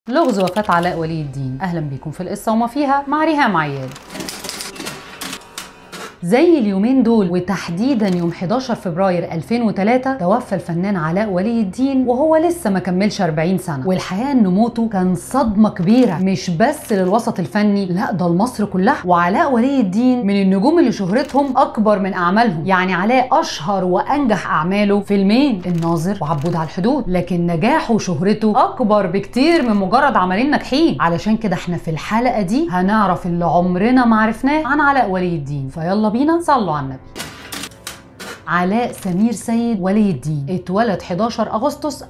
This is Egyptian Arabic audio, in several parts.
لغز وفاة علاء ولي الدين أهلا بكم في القصة وما فيها مع ريهام عياد زي اليومين دول وتحديدا يوم 11 فبراير 2003 توفى الفنان علاء ولي الدين وهو لسه ما كملش 40 سنه والحقيقه ان موته كان صدمه كبيره مش بس للوسط الفني لا ده لمصر كلها وعلاء ولي الدين من النجوم اللي شهرتهم اكبر من اعمالهم يعني علاء اشهر وانجح اعماله فيلمين الناظر وعبود على الحدود لكن نجاحه وشهرته اكبر بكتير من مجرد عملين ناجحين علشان كده احنا في الحلقه دي هنعرف اللي عمرنا ما عرفناه عن علاء ولي الدين فيلا بينا صلوا على النبي علاء سمير سيد ولي الدين اتولد 11 اغسطس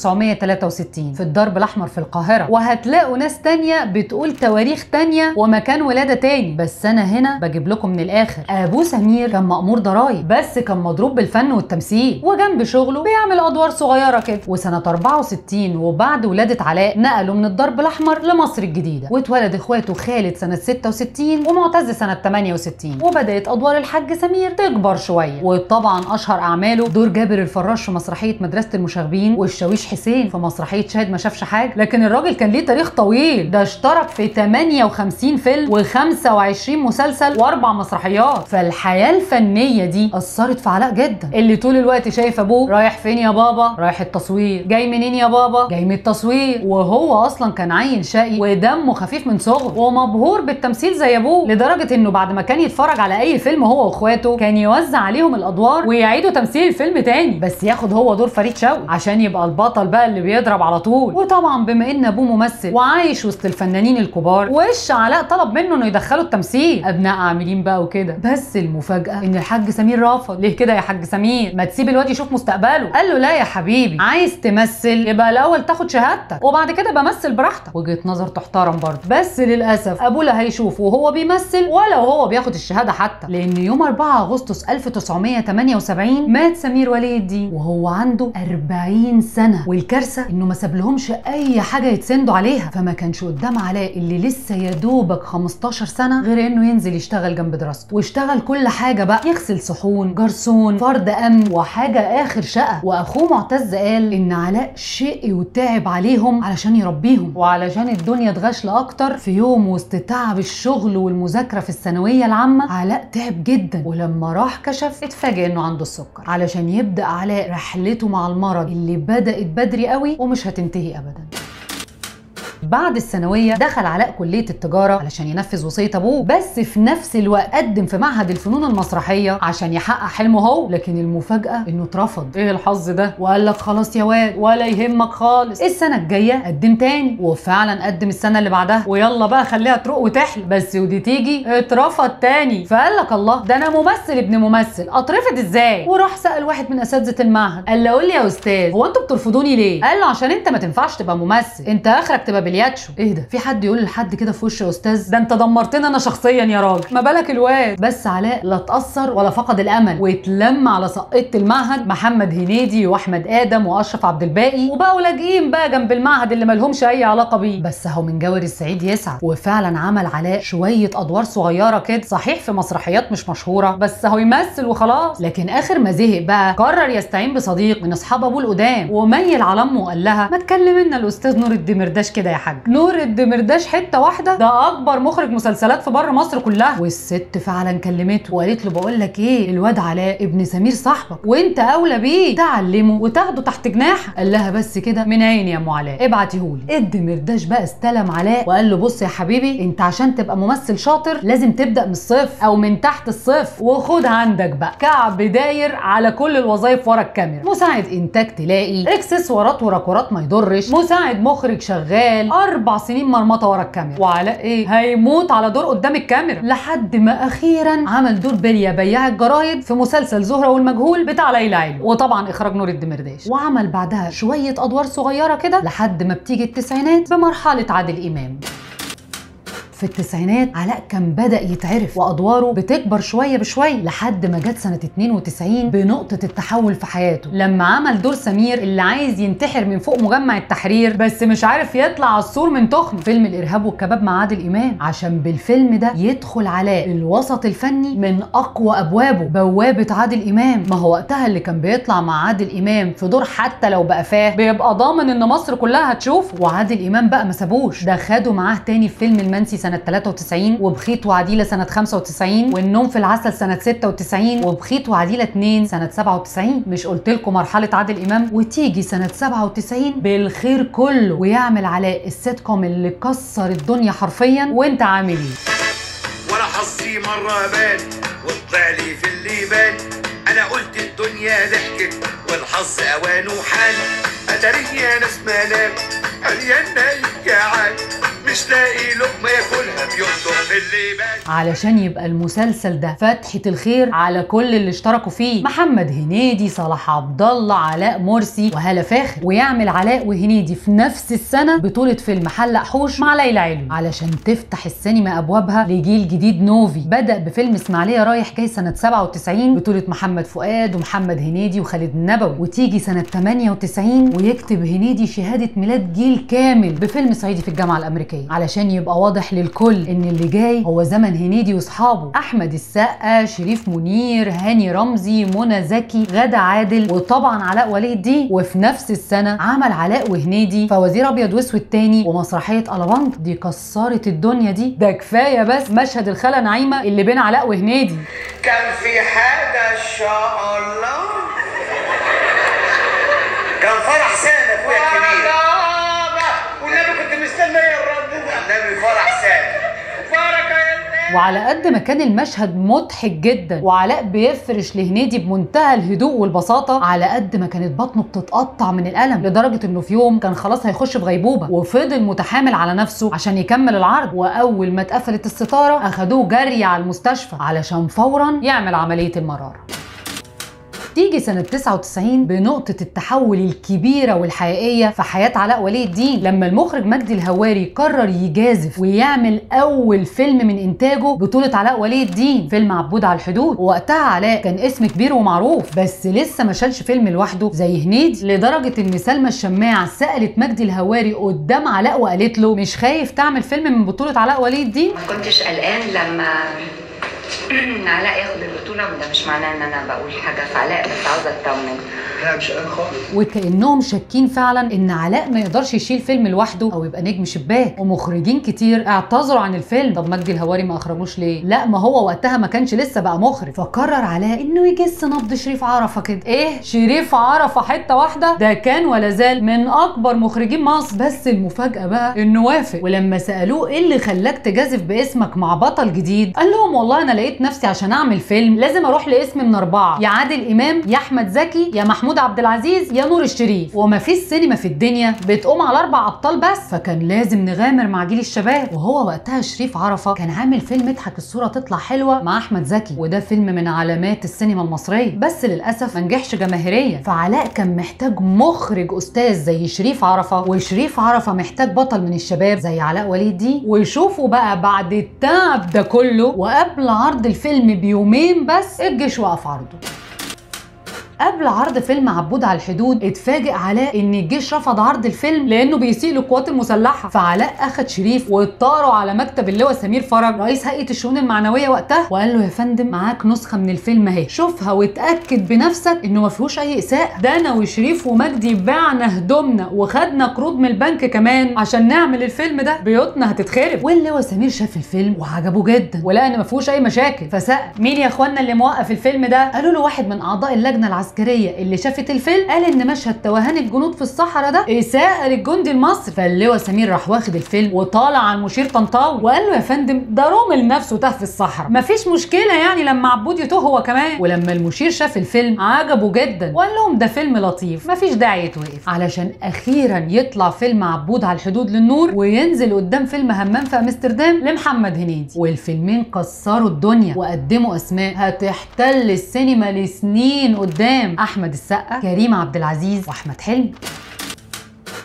1963 في الدرب الاحمر في القاهره وهتلاقوا ناس تانية بتقول تواريخ تانية ومكان ولاده تاني بس انا هنا بجيب لكم من الاخر ابوه سمير كان مأمور ضرايب بس كان مضروب بالفن والتمثيل وجنب شغله بيعمل ادوار صغيره كده وسنه 64 وبعد ولاده علاء نقلوا من الدرب الاحمر لمصر الجديده واتولد اخواته خالد سنه 66 ومعتز سنه 68 وبدات ادوار الحاج سمير تكبر شويه وطبعا اشهر اعماله دور جابر الفراش في مسرحيه مدرسه المشاغبين والشاويش حسين في مسرحيه شاهد ما شافش حاجه لكن الراجل كان ليه تاريخ طويل ده اشترك في 58 فيلم و25 مسلسل واربع مسرحيات فالحياه الفنيه دي اثرت في علاء جدا اللي طول الوقت شايف ابوه رايح فين يا بابا رايح التصوير جاي منين يا بابا جاي من التصوير وهو اصلا كان عيل شقي ودمه خفيف من صغره ومبهور بالتمثيل زي ابوه لدرجه انه بعد ما كان يتفرج على اي فيلم هو واخواته كان يوزع عليهم الادوار ويعيدوا تمثيل الفيلم تاني بس ياخد هو دور فريد شوقي عشان يبقى البطل بقى اللي بيضرب على طول وطبعا بما ان ابوه ممثل وعايش وسط الفنانين الكبار وش علاء طلب منه انه يدخله التمثيل ابناء عاملين بقى وكده بس المفاجاه ان الحاج سمير رفض ليه كده يا حاج سمير ما تسيب الواد يشوف مستقبله قال له لا يا حبيبي عايز تمثل يبقى الاول تاخد شهادتك وبعد كده بمثل براحتك وجهه نظر تحترم برضه بس للاسف ابوه لا هيشوفه وهو بيمثل ولا وهو بياخد الشهاده حتى لان يوم 4 اغسطس 1978 مات سمير ولي الدين وهو عنده 40 سنه والكارثه انه ما سابلهمش اي حاجه يتسندوا عليها فما كانش قدام علاء اللي لسه يا دوبك 15 سنه غير انه ينزل يشتغل جنب دراسته واشتغل كل حاجه بقى يغسل صحون جرسون فرد امن وحاجه اخر شقه واخوه معتز قال ان علاء شقي وتعب عليهم علشان يربيهم وعلشان الدنيا اتغاشله اكتر في يوم وسط تعب الشغل والمذاكره في الثانويه العامه علاء تعب جدا ولما راح كشف اتفاجئ انه عنده السكر علشان يبدا علاء رحلته مع المرض اللي بدات بدري قوي ومش هتنتهي ابدا بعد الثانويه دخل علاء كليه التجاره علشان ينفذ وصيه ابوه بس في نفس الوقت قدم في معهد الفنون المسرحيه عشان يحقق حلمه هو لكن المفاجاه انه اترفض ايه الحظ ده وقال لك خلاص يا واد ولا يهمك خالص السنه الجايه قدم تاني وفعلا قدم السنه اللي بعدها ويلا بقى خليها تروق وتحلى بس ودي تيجي اترفض تاني فقال لك الله ده انا ممثل ابن ممثل اترفض ازاي وراح سال واحد من اساتذه المعهد قال له قول لي يا استاذ هو انتوا بترفضوني ليه قال له عشان انت ما تنفعش تبقى ممثل انت اخرك تبقى بلياتشو ايه ده في حد يقول لحد كده في وش يا استاذ ده انت دمرتني انا شخصيا يا راجل ما بالك الواد بس علاء لا اتاثر ولا فقد الامل واتلم على سقطه المعهد محمد هنيدي واحمد ادم واشرف عبد الباقي وبقوا لاجئين بقى جنب المعهد اللي مالهمش اي علاقه بيه بس اهو من جور السعيد يسعد وفعلا عمل علاء شويه ادوار صغيره كده صحيح في مسرحيات مش مشهوره بس اهو يمثل وخلاص لكن اخر ما زهق بقى قرر يستعين بصديق من اصحاب ابوه القدام وميل على امه وقال لها ما تكلم لنا الاستاذ نور الدمرداش كده يا حاج نور الدمرداش حته واحده ده اكبر مخرج مسلسلات في بره مصر كلها والست فعلا كلمته وقالت له بقول لك ايه الواد علاء ابن سمير صاحبك وانت اولى بيه تعلمه وتاخده تحت جناحك قال لها بس كده من عيني يا ام علاء ابعتيهولي الدمرداش بقى استلم علاء وقال له بص يا حبيبي انت عشان تبقى ممثل شاطر لازم تبدا من الصفر او من تحت الصفر وخد عندك بقى كعب داير على كل الوظايف ورا الكاميرا مساعد انتاج تلاقي اكسسوارات وراكورات ما يضرش مساعد مخرج شغال اربع سنين مرمطه ورا الكاميرا وعلاء ايه هيموت على دور قدام الكاميرا لحد ما اخيرا عمل دور بليا بياع الجرايد في مسلسل زهره والمجهول بتاع ليلى علو وطبعا اخراج نور الدمرداش وعمل بعدها شويه ادوار صغيره كده لحد ما بتيجي التسعينات بمرحله عادل امام في التسعينات علاء كان بدا يتعرف وادواره بتكبر شويه بشويه لحد ما جت سنه 92 بنقطه التحول في حياته لما عمل دور سمير اللي عايز ينتحر من فوق مجمع التحرير بس مش عارف يطلع على السور من تخن فيلم الارهاب والكباب مع عادل امام عشان بالفيلم ده يدخل علاء الوسط الفني من اقوى ابوابه بوابه عادل امام ما هو وقتها اللي كان بيطلع مع عادل امام في دور حتى لو بقفاه بيبقى ضامن ان مصر كلها هتشوفه وعادل امام بقى ما سابوش ده خده معاه تاني في فيلم المنسي سنه 93 وبخيت وعديله سنه 95 والنوم في العسل سنه 96 وبخيت وعديله 2 سنه 97 مش قلت لكم مرحله عادل امام وتيجي سنه 97 بالخير كله ويعمل علاء السيت كوم اللي كسر الدنيا حرفيا وانت عامل ايه وانا حظي مرة بان وطلع لي في اللي بان انا قلت الدنيا ضحكت والحظ اوانه حان اتاري يا ناس منام مليان نايم جعان مش لاقي لقمة ياكلها بيطلق في اللي بان علشان يبقى المسلسل ده فتحة الخير على كل اللي اشتركوا فيه محمد هنيدي صلاح عبد الله علاء مرسي وهالة فاخر ويعمل علاء وهنيدي في نفس السنة بطولة فيلم حلق حوش مع ليلى علوي علشان تفتح السينما ابوابها لجيل جديد نوفي بدأ بفيلم اسماعيلية رايح جاي سنة 97 بطولة محمد فؤاد ومحمد هنيدي وخالد النبوي وتيجي سنة 98 ويكتب هنيدي شهادة ميلاد جيل كامل بفيلم صعيدي في الجامعة الأمريكية علشان يبقى واضح للكل ان اللي جاي هو زمن هنيدي واصحابه احمد السقا شريف منير هاني رمزي منى زكي غادة عادل وطبعا علاء ولي الدين وفي نفس السنه عمل علاء وهنيدي فوزير ابيض واسود تاني ومسرحيه الابانك دي كسرت الدنيا دي ده كفايه بس مشهد الخاله نعيمه اللي بين علاء وهنيدي كان في حاجة ان شاء الله كان فرح سنة اخويا الكبير والنبي كنت مستني الرد ده النبي فرح سنة بركة يا وعلى قد ما كان المشهد مضحك جدا وعلاء بيفرش لهنيدي بمنتهى الهدوء والبساطه على قد ما كانت بطنه بتتقطع من الالم لدرجه انه في يوم كان خلاص هيخش في غيبوبه وفضل متحامل على نفسه عشان يكمل العرض واول ما اتقفلت الستاره اخدوه جري على المستشفى علشان فورا يعمل عمليه المراره تيجي سنة 99 بنقطة التحول الكبيرة والحقيقية في حياة علاء ولي الدين لما المخرج مجدي الهواري قرر يجازف ويعمل أول فيلم من إنتاجه بطولة علاء ولي الدين فيلم عبود على الحدود ووقتها علاء كان اسم كبير ومعروف بس لسه ما شالش فيلم لوحده زي هنيدي لدرجة إن سلمى الشماع سألت مجدي الهواري قدام علاء وقالت له مش خايف تعمل فيلم من بطولة علاء ولي الدين ما كنتش قلقان لما علاء ياخد البطولة وده مش معناه ان انا بقول حاجة في علاء بس عاوزة اطمن لا مش قلقان خالص وكانهم شاكين فعلا ان علاء ما يقدرش يشيل فيلم لوحده او يبقى نجم شباك ومخرجين كتير اعتذروا عن الفيلم طب مجدي الهواري ما اخرجوش ليه لا ما هو وقتها ما كانش لسه بقى مخرج فقرر علاء انه يجس نبض شريف عرفه كده ايه شريف عرفه حته واحده ده كان ولا زال من اكبر مخرجين مصر بس المفاجاه بقى انه وافق ولما سالوه ايه اللي خلاك تجازف باسمك مع بطل جديد قال لهم والله انا لقيت نفسي عشان اعمل فيلم لازم اروح لاسم من اربعه يا عادل امام يا احمد زكي يا محمود عبد العزيز يا نور الشريف وما فيش سينما في الدنيا بتقوم على اربع ابطال بس فكان لازم نغامر مع جيل الشباب وهو وقتها شريف عرفه كان عامل فيلم اضحك الصوره تطلع حلوه مع احمد زكي وده فيلم من علامات السينما المصريه بس للاسف ما نجحش جماهيريا فعلاء كان محتاج مخرج استاذ زي شريف عرفه وشريف عرفه محتاج بطل من الشباب زي علاء ولي الدين ويشوفوا بقى بعد التعب ده كله وقبل عرض الفيلم بيومين بس الجيش وقف عرضه قبل عرض فيلم عبود على الحدود اتفاجئ علاء ان الجيش رفض عرض الفيلم لانه بيسيء للقوات المسلحه فعلاء اخد شريف واطاروا على مكتب اللواء سمير فرج رئيس هيئه الشؤون المعنويه وقتها وقال له يا فندم معاك نسخه من الفيلم اهي شوفها واتاكد بنفسك انه ما فيهوش اي اساءه ده انا وشريف ومجدي بعنا هدومنا وخدنا قروض من البنك كمان عشان نعمل الفيلم ده بيوتنا هتتخرب واللواء سمير شاف الفيلم وعجبه جدا ولقى ان ما فيهوش اي مشاكل فسال مين يا اخوانا اللي موقف الفيلم ده قالوا له واحد من اعضاء اللجنه العسكريه اللي شافت الفيلم قال ان مشهد توهان الجنود في الصحراء ده اساءه للجندي المصري فاللواء سمير راح واخد الفيلم وطالع على المشير طنطاوي وقال له يا فندم ده رومل نفسه تاه في الصحراء مفيش مشكله يعني لما عبود يتوه هو كمان ولما المشير شاف الفيلم عجبه جدا وقال لهم ده فيلم لطيف مفيش داعي يتوقف علشان اخيرا يطلع فيلم عبود على الحدود للنور وينزل قدام فيلم همام في امستردام لمحمد هنيدي والفيلمين كسروا الدنيا وقدموا اسماء هتحتل السينما لسنين قدام احمد السقا كريم عبد العزيز واحمد حلمي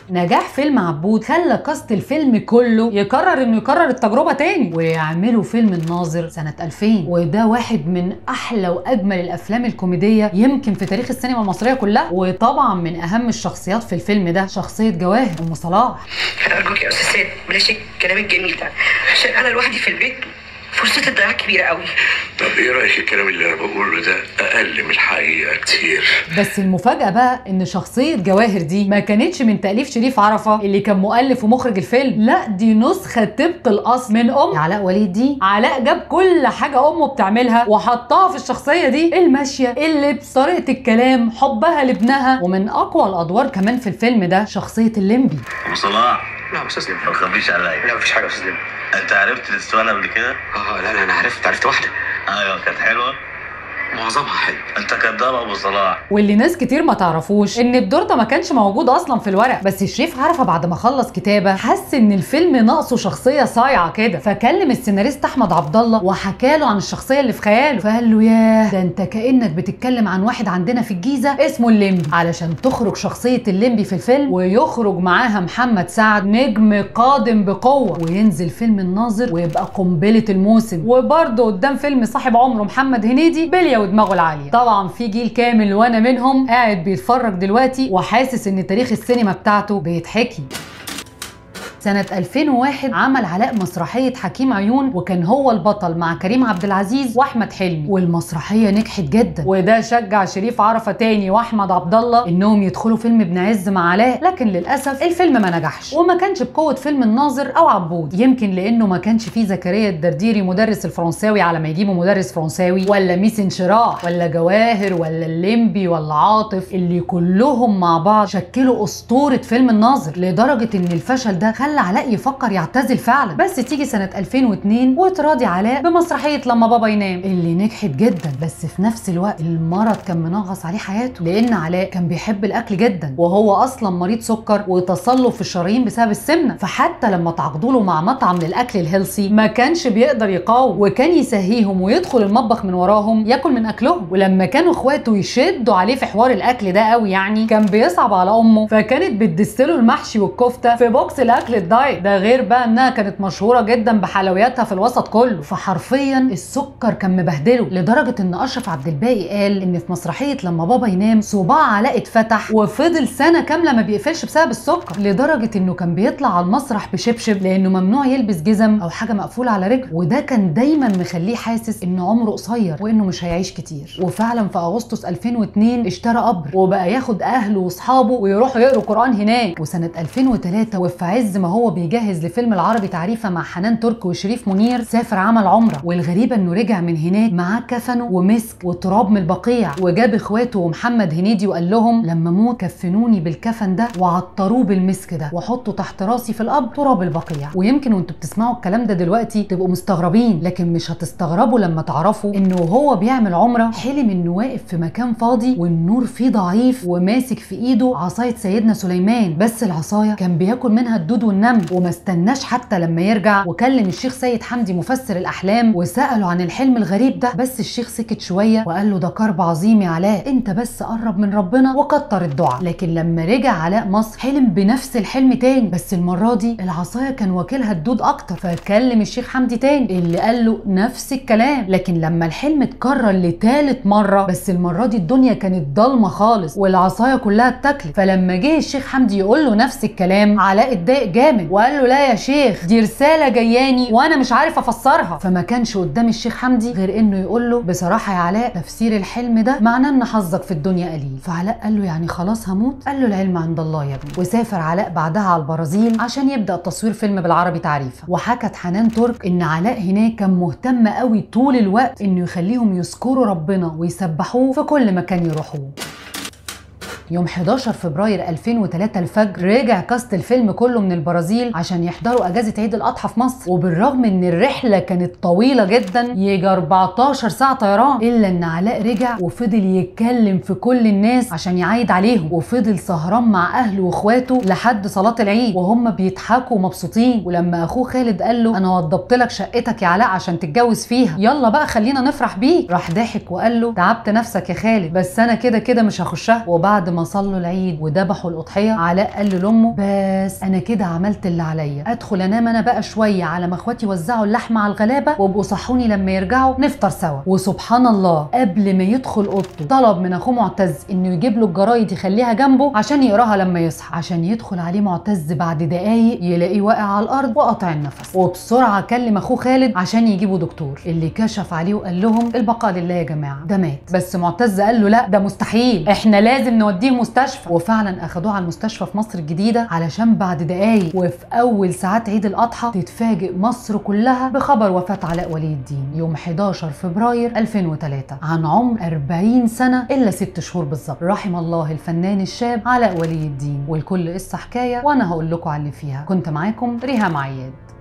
نجاح فيلم عبود خلى كاست الفيلم كله يقرر انه يكرر التجربه تاني ويعملوا فيلم الناظر سنه 2000 وده واحد من احلى واجمل الافلام الكوميديه يمكن في تاريخ السينما المصريه كلها وطبعا من اهم الشخصيات في الفيلم ده شخصيه جواهر ام صلاح ارجوك يا استاذ سيد بلاش الكلام الجميل ده عشان انا لوحدي في البيت فرصتي الضياع كبيره قوي طب ايه رايك الكلام اللي انا بقوله ده اقل من الحقيقه كتير بس المفاجأة بقى إن شخصية جواهر دي ما كانتش من تأليف شريف عرفة اللي كان مؤلف ومخرج الفيلم، لا دي نسخة طبق الأصل من أم علاء ولي الدين، علاء جاب كل حاجة أمه بتعملها وحطها في الشخصية دي، الماشية، اللبس، طريقة الكلام، حبها لابنها، ومن أقوى الأدوار كمان في الفيلم ده شخصية الليمبي. ابو صلاح لا يا استاذ ما تخبيش عليا لا مفيش حاجه يا استاذ انت عرفت الاسطوانه قبل كده؟ اه لا لا انا عرفت عرفت واحده ايوه كانت حلوه معظمها حلو انت كداب ابو صلاح واللي ناس كتير ما تعرفوش ان الدور ده ما كانش موجود اصلا في الورق بس شريف عرفه بعد ما خلص كتابه حس ان الفيلم ناقصه شخصيه صايعه كده فكلم السيناريست احمد عبد الله وحكى له عن الشخصيه اللي في خياله فقال له ياه ده انت كانك بتتكلم عن واحد عندنا في الجيزه اسمه الليمبي علشان تخرج شخصيه الليمبي في الفيلم ويخرج معاها محمد سعد نجم قادم بقوه وينزل فيلم الناظر ويبقى قنبله الموسم وبرضه قدام فيلم صاحب عمره محمد هنيدي بليا ودماغه العاليه طبعا في جيل كامل وانا منهم قاعد بيتفرج دلوقتي وحاسس ان تاريخ السينما بتاعته بيتحكي سنة 2001 عمل علاء مسرحية حكيم عيون وكان هو البطل مع كريم عبد العزيز واحمد حلمي والمسرحية نجحت جدا وده شجع شريف عرفة تاني واحمد عبد الله انهم يدخلوا فيلم ابن عز مع علاء لكن للاسف الفيلم ما نجحش وما كانش بقوة فيلم الناظر او عبود يمكن لانه ما كانش فيه زكريا الدرديري مدرس الفرنساوي على ما يجيبوا مدرس فرنساوي ولا ميس انشراح ولا جواهر ولا الليمبي ولا عاطف اللي كلهم مع بعض شكلوا اسطورة فيلم الناظر لدرجة ان الفشل ده خلى علاء يفكر يعتزل فعلا بس تيجي سنة 2002 وتراضي علاء بمسرحية لما بابا ينام اللي نجحت جدا بس في نفس الوقت المرض كان منغص عليه حياته لان علاء كان بيحب الاكل جدا وهو اصلا مريض سكر وتصلب في الشرايين بسبب السمنة فحتى لما تعاقدوا له مع مطعم للاكل الهيلسي ما كانش بيقدر يقاوم وكان يسهيهم ويدخل المطبخ من وراهم ياكل من اكلهم ولما كانوا اخواته يشدوا عليه في حوار الاكل ده قوي يعني كان بيصعب على امه فكانت بتدسله المحشي والكفته في بوكس الاكل الدايت ده غير بقى انها كانت مشهوره جدا بحلوياتها في الوسط كله فحرفيا السكر كان مبهدله لدرجه ان اشرف عبد الباقي قال ان في مسرحيه لما بابا ينام صباع علاء اتفتح وفضل سنه كامله ما بيقفلش بسبب السكر لدرجه انه كان بيطلع على المسرح بشبشب لانه ممنوع يلبس جزم او حاجه مقفوله على رجله وده كان دايما مخليه حاسس ان عمره قصير وانه مش هيعيش كتير وفعلا في اغسطس 2002 اشترى قبر وبقى ياخد اهله واصحابه ويروحوا يقروا قران هناك وسنه 2003 وفي عز ما هو بيجهز لفيلم العربي تعريفه مع حنان ترك وشريف منير سافر عمل عمره والغريبه انه رجع من هناك معاه كفنه ومسك وتراب من البقيع وجاب اخواته ومحمد هنيدي وقال لهم لما اموت كفنوني بالكفن ده وعطروه بالمسك ده وحطوا تحت راسي في القبر تراب البقيع ويمكن وانتوا بتسمعوا الكلام ده دلوقتي تبقوا مستغربين لكن مش هتستغربوا لما تعرفوا انه وهو بيعمل عمره حلم انه واقف في مكان فاضي والنور فيه ضعيف وماسك في ايده عصايه سيدنا سليمان بس العصايه كان بياكل منها الدود والنمل وما استناش حتى لما يرجع وكلم الشيخ سيد حمدي مفسر الاحلام وساله عن الحلم الغريب ده بس الشيخ سكت شويه وقال له ده كرب عظيم يا علاء انت بس قرب من ربنا وكتر الدعاء لكن لما رجع علاء مصر حلم بنفس الحلم تاني بس المره دي العصايه كان واكلها الدود اكتر فكلم الشيخ حمدي تاني اللي قال له نفس الكلام لكن لما الحلم اتكرر لتالت مره بس المره دي الدنيا كانت ضلمه خالص والعصايه كلها اتاكلت فلما جه الشيخ حمدي يقول له نفس الكلام علاء اتضايق جامد وقال له لا يا شيخ دي رساله جاياني وانا مش عارف افسرها فما كانش قدام الشيخ حمدي غير انه يقول له بصراحه يا علاء تفسير الحلم ده معناه ان حظك في الدنيا قليل فعلاء قال له يعني خلاص هموت قال له العلم عند الله يا ابني وسافر علاء بعدها على البرازيل عشان يبدا تصوير فيلم بالعربي تعريفه وحكت حنان ترك ان علاء هناك كان مهتم قوي طول الوقت انه يخليهم يذكروا ربنا ويسبحوه في كل مكان يروحوه يوم 11 فبراير 2003 الفجر رجع كاست الفيلم كله من البرازيل عشان يحضروا اجازه عيد الاضحى في مصر وبالرغم ان الرحله كانت طويله جدا يجي 14 ساعه طيران الا ان علاء رجع وفضل يتكلم في كل الناس عشان يعايد عليهم وفضل سهران مع اهله واخواته لحد صلاه العيد وهم بيضحكوا ومبسوطين ولما اخوه خالد قال له انا وضبت لك شقتك يا علاء عشان تتجوز فيها يلا بقى خلينا نفرح بيك راح ضحك وقال له تعبت نفسك يا خالد بس انا كده كده مش هخشها وبعد ما صلوا العيد وذبحوا الاضحيه علاء قال لامه بس انا كده عملت اللي عليا ادخل انام انا بقى شويه على ما اخواتي وزعوا اللحمه على الغلابه وابقوا صحوني لما يرجعوا نفطر سوا وسبحان الله قبل ما يدخل اوضته طلب من اخوه معتز انه يجيب له الجرايد يخليها جنبه عشان يقراها لما يصحى عشان يدخل عليه معتز بعد دقايق يلاقيه واقع على الارض وقاطع النفس وبسرعه كلم اخوه خالد عشان يجيبوا دكتور اللي كشف عليه وقال لهم البقاء لله يا جماعه ده مات بس معتز قال له لا ده مستحيل احنا لازم نوديه مستشفى وفعلا اخدوه على المستشفى في مصر الجديده علشان بعد دقايق وفي اول ساعات عيد الاضحى تتفاجئ مصر كلها بخبر وفاه علاء ولي الدين يوم 11 فبراير 2003 عن عمر 40 سنه الا 6 شهور بالظبط رحم الله الفنان الشاب علاء ولي الدين والكل قصه حكايه وانا هقول لكم على اللي فيها كنت معاكم ريهام عياد